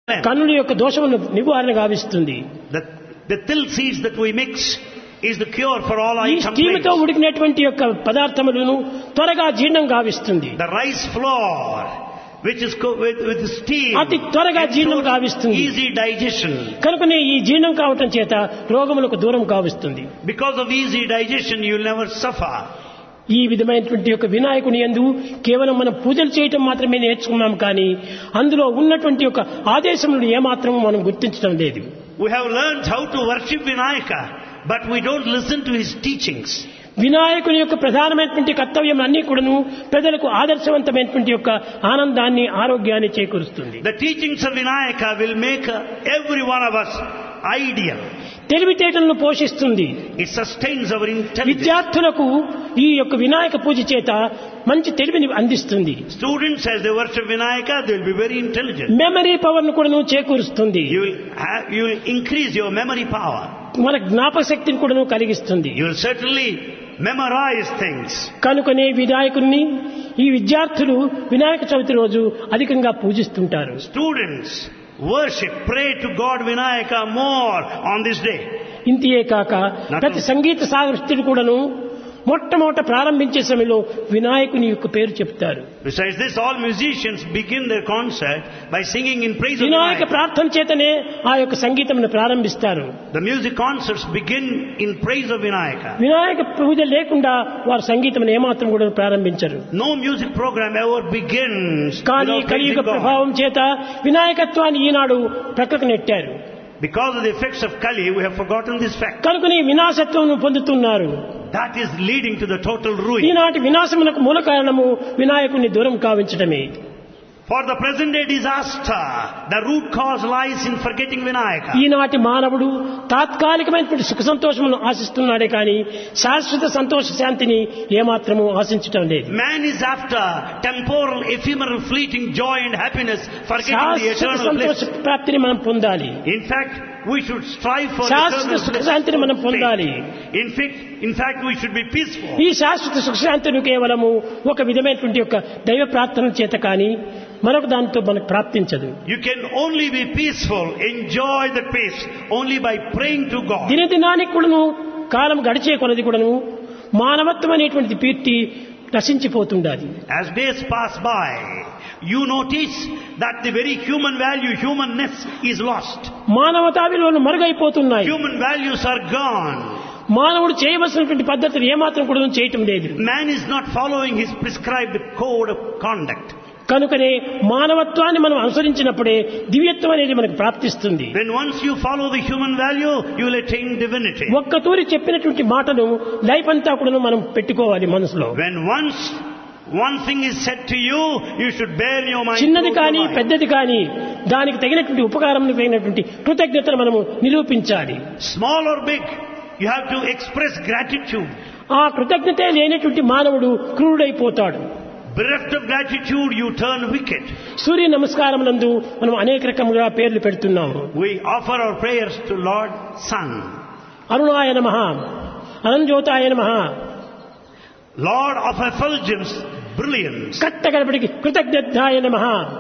కన్నుల యొక్క దోషమును నివారణ గావిస్తుంది The, the till seeds that we mix is the cure for all ఈ eye స్టీమ్ తో complaints. ఉడికినటువంటి యొక్క పదార్థములను త్వరగా జీర్ణం గావిస్తుంది The rice flour, which is co- with, with steam, అతి త్వరగా జీర్ణం ensures గావిస్తుంది easy digestion. కనుకనే ఈ జీర్ణం కావటం చేత రోగములకు దూరం కావిస్తుంది Because of easy digestion, you'll never suffer. ఈ విధమైనటువంటి యొక్క వినాయకుని యందు కేవలం మనం పూజలు చేయటం మాత్రమే నేర్చుకున్నాం కానీ అందులో ఉన్నటువంటి యొక్క ఆదేశములను ఏమాత్రం మనం గుర్తించడం లేదు We have learned how to worship Vinayaka, but we don't listen to his teachings. వినాయకుని యొక్క ప్రధానమైనటువంటి కర్తవ్యం అన్ని కూడాను ప్రజలకు ఆదర్శవంతమైనటువంటి యొక్క ఆనందాన్ని ఆరోగ్యాన్ని చేకూరుస్తుంది The teachings of Vinayaka will make uh, every one of us ideal. తెలివితేటలను పోషిస్తుంది It sustains our intelligence. విద్యార్థులకు ఈ యొక్క వినాయక పూజ చేత మంచి తెలివిని అందిస్తుంది Students, as they worship Vinayaka, they will be very intelligent. Memory power ను కూడాను చేకూరుస్తుంది You will, have, you will increase your memory power. మన జ్ఞాపక శక్తిని కూడాను కలిగిస్తుంది You will certainly memorize things. కనుకనే వినాయకుడిని ఈ విద్యార్థులు వినాయక చవితి రోజు అధికంగా పూజిస్తుంటారు Students, worship, pray to God Vinayaka more on this day. ఇంతియే కాక ప్రతి సంగీత సాహిత్యుడు కూడాను మొట్టమొదట ప్రారంభించే సమయంలో వినాయకుని యొక్క పేరు చెప్తారు Besides this, all musicians begin their concert by singing in praise of Vinayaka Vinayaka. ప్రార్థన చేతనే ఆ యొక్క సంగీతమును ప్రారంభిస్తారు The music concerts begin in praise of Vinayaka. Vinayaka పూజ లేకుండా వారు సంగీతం ఏమాత్రం కూడా ప్రారంభించరు No music program ever begins కానీ without praising కలియుగ God. ప్రభావం చేత వినాయకత్వాన్ని ఈనాడు ప్రక్కకు నెట్టారు Because of the effects of Kali, we have forgotten this fact. కనుకని వినాశత్వం పొందుతున్నారు That is leading to the total ruin. ఈనాటి వినాశమునకు మూల కారణము వినాయకుని దూరం కావించడమే For the present day disaster, the root cause lies in forgetting Vinayaka. ఈనాటి మానవుడు తాత్కాలికమైనటువంటి సుఖ సంతోషమును ఆశిస్తున్నాడే కానీ శాశ్వత సంతోష శాంతిని ఏమాత్రము ఆశించటం లేదు Man is after temporal, ephemeral, fleeting joy and happiness, forgetting the శాశ్వత eternal సంతోష bliss. ప్రాప్తిని మనం పొందాలి In fact, we should strive for శాశ్వత eternal సుఖ bliss. శాంతిని మనం పొందాలి In fact, in fact, we should be peaceful. ఈ శాశ్వత సుఖశాంతిని కేవలము ఒక విధమైనటువంటి యొక్క దైవ ప్రార్థన చేత కానీ మరొక దానితో మనకు ప్రాప్తించదు You can only be peaceful, enjoy the peace, only by praying to God. దినదినానికి కూడాను కాలం గడిచే కొలది కూడాను మానవత్వం అనేటువంటి కీర్తి నశించిపోతుండాలి As days pass by, you notice that the very human value, humanness is lost. మానవతా విలువలు మరుగైపోతున్నాయి Human values are gone. మానవుడు చేయవలసినటువంటి పద్ధతిని ఏమాత్రం కూడా చేయటం లేదు Man is not following his prescribed code of conduct. కనుకనే మానవత్వాన్ని మనం అనుసరించినప్పుడే దివ్యత్వం అనేది మనకు ప్రాప్తిస్తుంది When once you follow the human value, you will attain divinity. ఒక్క తూరి చెప్పినటువంటి మాటను లైఫ్ అంతా కూడా మనం పెట్టుకోవాలి మనసులో When once one thing is said to you, you should bear in your mind. చిన్నది throughout కానీ your life. పెద్దది కానీ దానికి తగినటువంటి ఉపకారం తగినటువంటి కృతజ్ఞతను మనము నిరూపించాలి Small or big, you have to express gratitude. ఆ కృతజ్ఞతే లేనటువంటి మానవుడు క్రూరుడైపోతాడు Bereft of gratitude, you turn wicked. సూర్య నమస్కారములందు మనం అనేక రకములుగా పేర్లు పెడుతున్నాము We offer our prayers to Lord Sun, అరుణాయ నమ అనంజ్యోతాయ నమ Lord of effulgence, brilliance. కట్ట గడపడికి కృతజ్ఞాయ నమ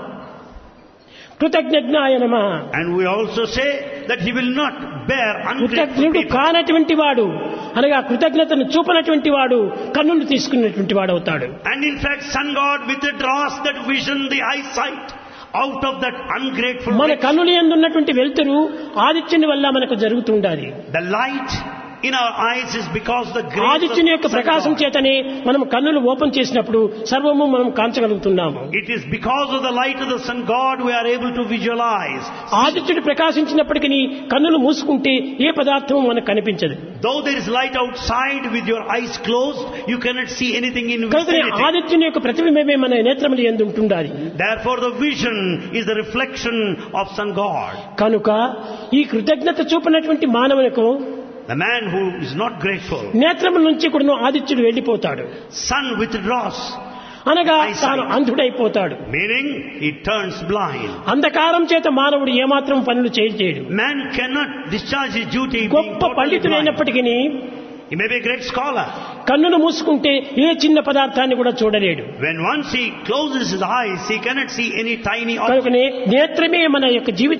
కృతజ్ఞాయ నమ And we also say that he will not bear ungrateful కృతజ్ఞుడు people. కానటువంటి వాడు అనగా కృతజ్ఞతను చూపనటువంటి వాడు కన్నులు తీసుకున్నటువంటి వాడు అవుతాడు And in fact, sun god withdraws that vision, the eyesight, out of that ungrateful మన wretch. కన్నులు ఎందున్నటువంటి వెలుతురు ఆదిత్యుని వల్ల మనకు జరుగుతుండాలి The light in our eyes is because the grace ఆదిత్యుని యొక్క of sun ప్రకాశం god. చేతనే మనం కన్నులు ఓపెన్ చేసినప్పుడు సర్వము మనం కాంచగలుగుతున్నాము It is because of the light of the sun god we are able to visualize. ఆదిత్యుడు ప్రకాశించినప్పటికీ కన్నులు మూసుకుంటే ఏ పదార్థము మనకు కనిపించదు Though there is light outside with your eyes closed, you cannot see anything in కనుకనే vicinity. ఆదిత్యుని యొక్క ప్రతిబింబమే మన నేత్రములు ఎందు ఉంటుండాలి Therefore the vision is the reflection of sun god. కనుక ఈ కృతజ్ఞత చూపినటువంటి మానవులకు The man who is not grateful, నేత్రముల నుంచి కూడా ఆదిత్యుడు వెళ్ళిపోతాడు sun withdraws, అనగా Eyesight. తాను అంధుడైపోతాడు meaning he turns blind. అంధకారం చేత మానవుడు ఏమాత్రం పనులు చేయలేడు Man cannot discharge his duty being గొప్ప totally blind. పండితుడైనప్పటికీ He may be a great scholar. కన్నులు మూసుకుంటే ఏ చిన్న పదార్థాన్ని కూడా చూడలేడు When once he closes his eyes, he cannot see any tiny object. కనుకనే నేత్రమే మన యొక్క జీవిత